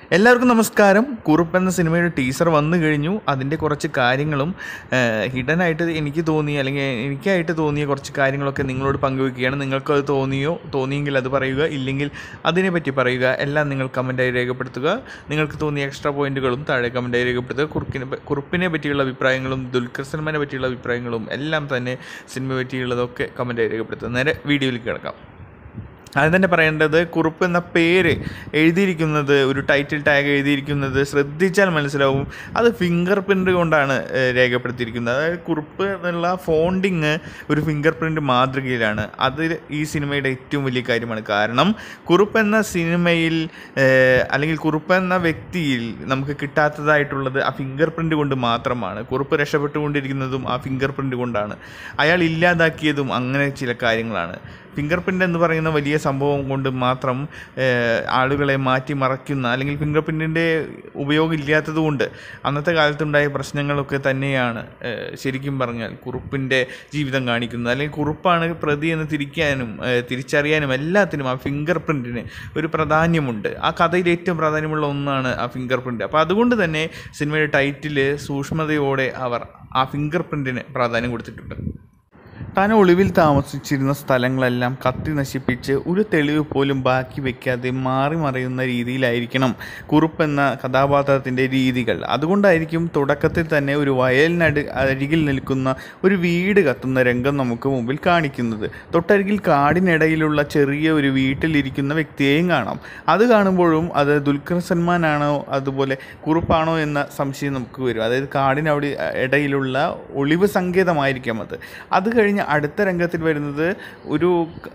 എല്ലാവർക്കും നമസ്കാരം കുറുപ്പ് എന്ന സിനിമയുടെ ടീസർ വന്നു കഴിഞ്ഞു അതിൻ്റെ കുറച്ച് കാര്യങ്ങളും ഹിഡൻ ആയിട്ട് എനിക്ക് തോന്നിയ അല്ലെങ്കിൽ എനിക്കായിട്ട് തോന്നിയ കുറച്ച് കാര്യങ്ങളൊക്കെ നിങ്ങളോട് പങ്കുവെക്കുകയാണ് നിങ്ങൾക്ക് അത് തോന്നിയോ തോന്നിയെങ്കിൽ അത് പറയുക ഇല്ലെങ്കിൽ അതിനെപ്പറ്റി പറയുക എല്ലാം നിങ്ങൾ കമൻറ്റായി രേഖപ്പെടുത്തുക നിങ്ങൾക്ക് തോന്നിയ എക്സ്ട്രാ പോയിന്റുകളും താഴെ കമൻറ്റായി രേഖപ്പെടുത്തുക കുറുക്കിനെ പ- കുറുപ്പിനെ പറ്റിയുള്ള അഭിപ്രായങ്ങളും ദുൽഖർ സൽമാനെ പറ്റിയുള്ള അഭിപ്രായങ്ങളും എല്ലാം തന്നെ സിനിമ പറ്റിയുള്ളതൊക്കെ കമൻറ്റായി രേഖപ്പെടുത്തുക നേരെ വീഡിയോയിലേക്ക് കിടക്കാം അത് തന്നെ പറയേണ്ടത് കുറുപ്പ് എന്ന പേര് എഴുതിയിരിക്കുന്നത് ഒരു ടൈറ്റിൽ ടാഗ് എഴുതിയിരിക്കുന്നത് ശ്രദ്ധിച്ചാൽ മനസ്സിലാവും അത് ഫിംഗർ പ്രിൻ്റ് കൊണ്ടാണ് ഏഹ്, രേഖപ്പെടുത്തിയിരിക്കുന്നത് അതായത് കുറുപ്പ് എന്നുള്ള ഫോണ്ടിങ് ഒരു ഫിംഗർ പ്രിൻ്റ് മാതൃകയിലാണ് അത് ഈ സിനിമയുടെ ഏറ്റവും വലിയ കാര്യമാണ് കാരണം കുറുപ്പ് എന്ന സിനിമയിൽ ഏഹ്, അല്ലെങ്കിൽ കുറുപ്പ് എന്ന വ്യക്തിയിൽ നമുക്ക് കിട്ടാത്തതായിട്ടുള്ളത് ആ ഫിംഗർ പ്രിൻ്റ് കൊണ്ട് മാത്രമാണ് കുറുപ്പ് രക്ഷപ്പെട്ടുകൊണ്ടിരിക്കുന്നതും ആ ഫിംഗർ പ്രിൻ്റ് കൊണ്ടാണ് അയാൾ ഇല്ലാതാക്കിയതും അങ്ങനെ ചില കാര്യങ്ങളാണ് ഫിംഗർ പ്രിൻ്റ് എന്ന് പറയുന്ന വലിയ സംഭവം കൊണ്ട് മാത്രം ഏഹ്, ആളുകളെ മാറ്റി മറയ്ക്കുന്ന അല്ലെങ്കിൽ ഫിംഗർ പ്രിൻറ്റിൻ്റെ ഉപയോഗം ഇല്ലാത്തത് കൊണ്ട് അന്നത്തെ കാലത്തുണ്ടായ പ്രശ്നങ്ങളൊക്കെ തന്നെയാണ് ഏഹ്, ശരിക്കും പറഞ്ഞാൽ കുറുപ്പിൻ്റെ ജീവിതം കാണിക്കുന്നത് അല്ലെങ്കിൽ കുറുപ്പാണ് പ്രതി എന്ന് തിരിക്കാനും ഏഹ്, തിരിച്ചറിയാനും എല്ലാത്തിനും ആ ഫിംഗർ പ്രിൻറ്റിന് ഒരു പ്രാധാന്യമുണ്ട് ആ കഥയിൽ ഏറ്റവും പ്രാധാന്യമുള്ള ഒന്നാണ് ആ ഫിംഗർ പ്രിൻറ്റ് അപ്പോൾ അതുകൊണ്ട് തന്നെ സിനിമയുടെ ടൈറ്റിൽ സൂക്ഷ്മതയോടെ അവർ ആ ഫിംഗർ പ്രിൻറ്റിന് പ്രാധാന്യം കൊടുത്തിട്ടുണ്ട് താൻ ഒളിവിൽ താമസിച്ചിരുന്ന സ്ഥലങ്ങളെല്ലാം കത്തി നശിപ്പിച്ച് ഒരു തെളിവ് പോലും ബാക്കി വെക്കാതെ മാറി മറയുന്ന രീതിയിലായിരിക്കണം കുറുപ്പെന്ന കഥാപാത്രത്തിൻ്റെ രീതികൾ അതുകൊണ്ടായിരിക്കും തുടക്കത്തിൽ തന്നെ ഒരു വയലിനട് അരികിൽ നിൽക്കുന്ന ഒരു വീട് കത്തുന്ന രംഗം നമുക്ക് മുമ്പിൽ കാണിക്കുന്നത് തൊട്ടരികിൽ കാടിനിടയിലുള്ള ചെറിയ ഒരു വീട്ടിലിരിക്കുന്ന വ്യക്തിയെയും കാണാം അത് കാണുമ്പോഴും അത് ദുൽഖർ സൽമാനാണോ അതുപോലെ കുറുപ്പാണോ എന്ന സംശയം നമുക്ക് വരും അതായത് കാടിനവിടെ ഇടയിലുള്ള ഒളിവ് സങ്കേതമായിരിക്കാം അത് അത് കഴിഞ്ഞ് അടുത്ത രംഗത്തിൽ വരുന്നത് ഒരു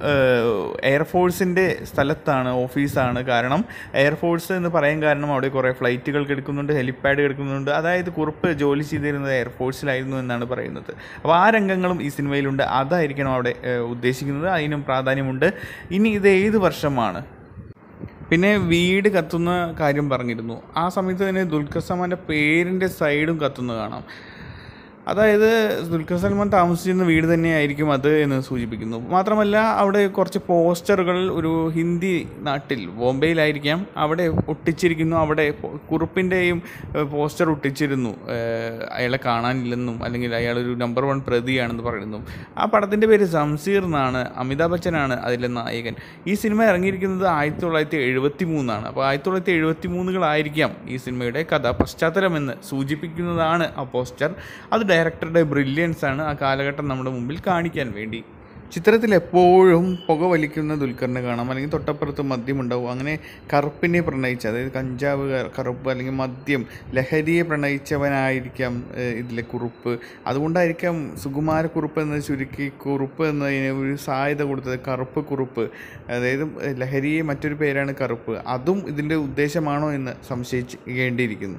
എയർഫോഴ്സിൻ്റെ സ്ഥലത്താണ് ഓഫീസാണ് കാരണം എയർഫോഴ്സ് എന്ന് പറയാൻ കാരണം അവിടെ കുറേ ഫ്ലൈറ്റുകൾ കിടക്കുന്നുണ്ട് ഹെലിപ്പാഡ് കിടക്കുന്നുണ്ട് അതായത് കുറുപ്പ് ജോലി ചെയ്തിരുന്നത് എയർഫോഴ്സിലായിരുന്നു എന്നാണ് പറയുന്നത് അപ്പോൾ ആ രംഗങ്ങളും ഈ സിനിമയിലുണ്ട് അതായിരിക്കണം അവിടെ ഏഹ്, ഉദ്ദേശിക്കുന്നത് അതിനും പ്രാധാന്യമുണ്ട് ഇനി ഇത് ഏത് വർഷമാണ് പിന്നെ വീട് കത്തുന്ന കാര്യം പറഞ്ഞിരുന്നു ആ സമയത്ത് തന്നെ ദുൽഖർ സൽമാൻ്റെ പേരിൻ്റെ സൈഡും കത്തുന്നത് കാണാം അതായത് ദുൽഖർ സൽമാൻ താമസിച്ചിരുന്ന വീട് തന്നെയായിരിക്കും അത് എന്ന് സൂചിപ്പിക്കുന്നു മാത്രമല്ല അവിടെ കുറച്ച് പോസ്റ്ററുകൾ ഒരു ഹിന്ദി നാട്ടിൽ ബോംബെയിലായിരിക്കാം അവിടെ ഒട്ടിച്ചിരിക്കുന്നു അവിടെ പൊ- കുറുപ്പിൻ്റെയും ഏഹ്, പോസ്റ്റർ ഒട്ടിച്ചിരുന്നു ഏഹ്, അയാളെ കാണാനില്ലെന്നും അല്ലെങ്കിൽ അയാളൊരു നമ്പർ വൺ പ്രതിയാണെന്ന് പറയുന്നു ആ പടത്തിൻ്റെ പേര് സംസീർ എന്നാണ് അമിതാഭ് ബച്ചനാണ് അതിലെ നായകൻ ഈ സിനിമ ഇറങ്ങിയിരിക്കുന്നത് ആയിരത്തി തൊള്ളായിരത്തി എഴുപത്തി മൂന്നാണ് അപ്പോൾ ആയിരത്തി തൊള്ളായിരത്തി എഴുപത്തി മൂന്നുകളായിരിക്കാം ഈ സിനിമയുടെ കഥ പശ്ചാത്തലമെന്ന് സൂചിപ്പിക്കുന്നതാണ് ആ പോസ്റ്റർ അത് ഡയറക്ടറുടെ ബ്രില്യൻസ് ആണ് ആ കാലഘട്ടം നമ്മുടെ മുമ്പിൽ കാണിക്കാൻ വേണ്ടി ചിത്രത്തിൽ എപ്പോഴും പുക വലിക്കുന്ന ദുൽഖറിനെ കാണാം അല്ലെങ്കിൽ തൊട്ടപ്പുറത്ത് മദ്യമുണ്ടാവും അങ്ങനെ കറുപ്പിനെ പ്രണയിച്ച അതായത് കഞ്ചാവ് ക- കറുപ്പ് അല്ലെങ്കിൽ മദ്യം ലഹരിയെ പ്രണയിച്ചവനായിരിക്കാം ഏഹ്, ഇതിലെ കുറുപ്പ് അതുകൊണ്ടായിരിക്കാം സുകുമാരക്കുറുപ്പ് എന്ന് ചുരുക്കി കുറുപ്പ് എന്നതിന് ഒരു സാധ്യത കൊടുത്തത് കറുപ്പ് കുറുപ്പ് അതായത് ഏഹ്, ലഹരിയെ മറ്റൊരു പേരാണ് കറുപ്പ് അതും ഇതിൻ്റെ ഉദ്ദേശമാണോ എന്ന് സംശയിക്കേണ്ടിയിരിക്കുന്നു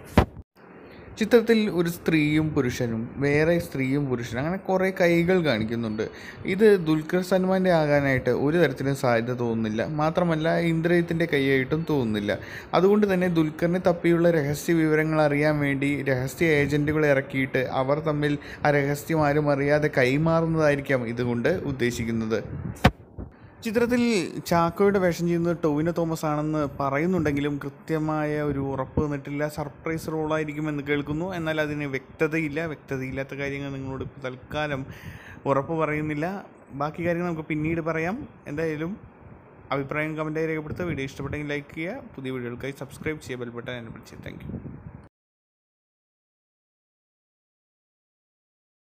ചിത്രത്തിൽ ഒരു സ്ത്രീയും പുരുഷനും വേറെ സ്ത്രീയും പുരുഷനും അങ്ങനെ കുറേ കൈകൾ കാണിക്കുന്നുണ്ട് ഇത് ദുൽഖർ സൽമാൻ്റെ ആകാനായിട്ട് ഒരു തരത്തിലും സാധ്യത തോന്നുന്നില്ല മാത്രമല്ല ഇന്ദ്രജിത്തിൻ്റെ കൈയായിട്ടും തോന്നുന്നില്ല അതുകൊണ്ട് തന്നെ ദുൽഖറിനെ തപ്പിയുള്ള രഹസ്യ വിവരങ്ങൾ അറിയാൻ വേണ്ടി രഹസ്യ ഏജൻറ്റുകളെ ഇറക്കിയിട്ട് അവർ തമ്മിൽ ആ രഹസ്യം ആരും അറിയാതെ കൈമാറുന്നതായിരിക്കാം ഇതുകൊണ്ട് ഉദ്ദേശിക്കുന്നത് ചിത്രത്തിൽ ചാക്കോയുടെ വേഷം ചെയ്യുന്നത് ടോവിനോ തോമസ് ആണെന്ന് പറയുന്നുണ്ടെങ്കിലും കൃത്യമായ ഒരു ഉറപ്പ് തന്നിട്ടില്ല സർപ്രൈസ് റോളായിരിക്കുമെന്ന് കേൾക്കുന്നു എന്നാൽ അതിന് വ്യക്തതയില്ല വ്യക്തതയില്ലാത്ത കാര്യങ്ങൾ നിങ്ങളോട് ഇപ്പോൾ തൽക്കാലം ഉറപ്പ് പറയുന്നില്ല ബാക്കി കാര്യങ്ങൾ നമുക്ക് പിന്നീട് പറയാം എന്തായാലും അഭിപ്രായം കമൻറ്റായി രേഖപ്പെടുത്തുക വീഡിയോ ഇഷ്ടപ്പെട്ടെങ്കിൽ ലൈക്ക് ചെയ്യുക പുതിയ വീഡിയോകൾക്കായി സബ്സ്ക്രൈബ് ചെയ്യുക ബെൽബട്ടൻ എന്നെ വിളിച്ച് താങ്ക് യു